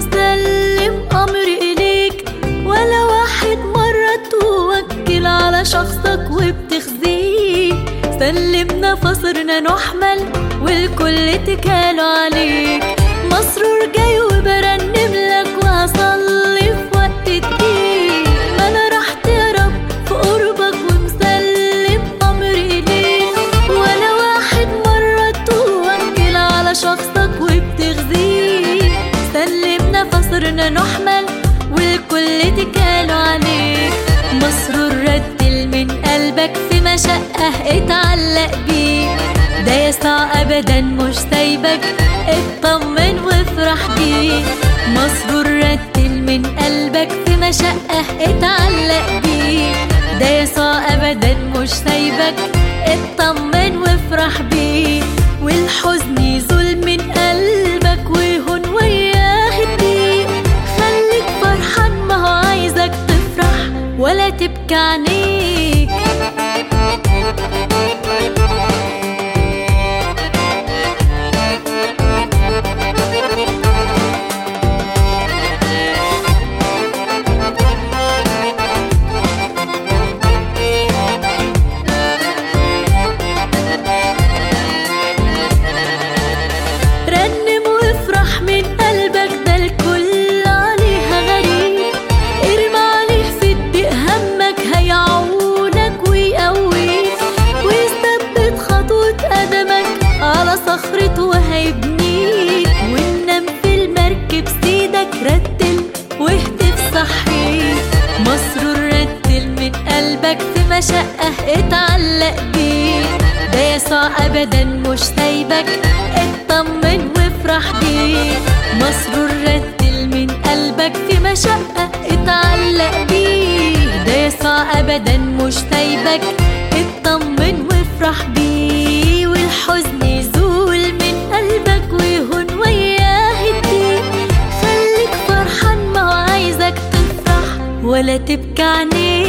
ومسلم أمري إليك ولا واحد مرة توكل على شخصك وبتخزيه سلمنا فصرنا نحمل والكل اتكالوا عليك مسرور جاي وبرنم لك وهصلي في وقت الدين ما انا رحت يا رب في قربك ومسلم امري اليك ولا واحد مرة توكل على شخصك وبتغذيه سلمنا فصرنا نحمل والكل اتكالوا عليك مسرور رتل من قلبك في مشقة اتعلق بيه ده يسوع ابدا مش سايبك اطمن وافرح بيه مسرور رتل من قلبك في مشقة اتعلق بيه ده يسوع ابدا مش سايبك اطمن وافرح بيه والحزن يزول من قلبك ويهون وياه الضيق خليك فرحان ما هو عايزك تفرح ولا تبكي عينيك رنم وافرح من قلبك ده الكل عليها غريب ارمى عليه في الضيق همك هيعونك ويقويك ويثبت خطوة قدمك على صخرته وهيبنيك وننام في المركب سيدك رتل واهتف صحيح مسرور رتل من قلبك في مشقة اتعلق بيه ده يسوع ابدا مش سايبك اطمن وافرح بيه مسرور رتل من قلبك في مشقة اتعلق بيه ده يسوع ابدا مش سايبك اطمن وافرح بيه والحزن يزول من قلبك ويهون وياه الضيق خليك فرحان ما هو عايزك تفرح ولا تبكي عينيك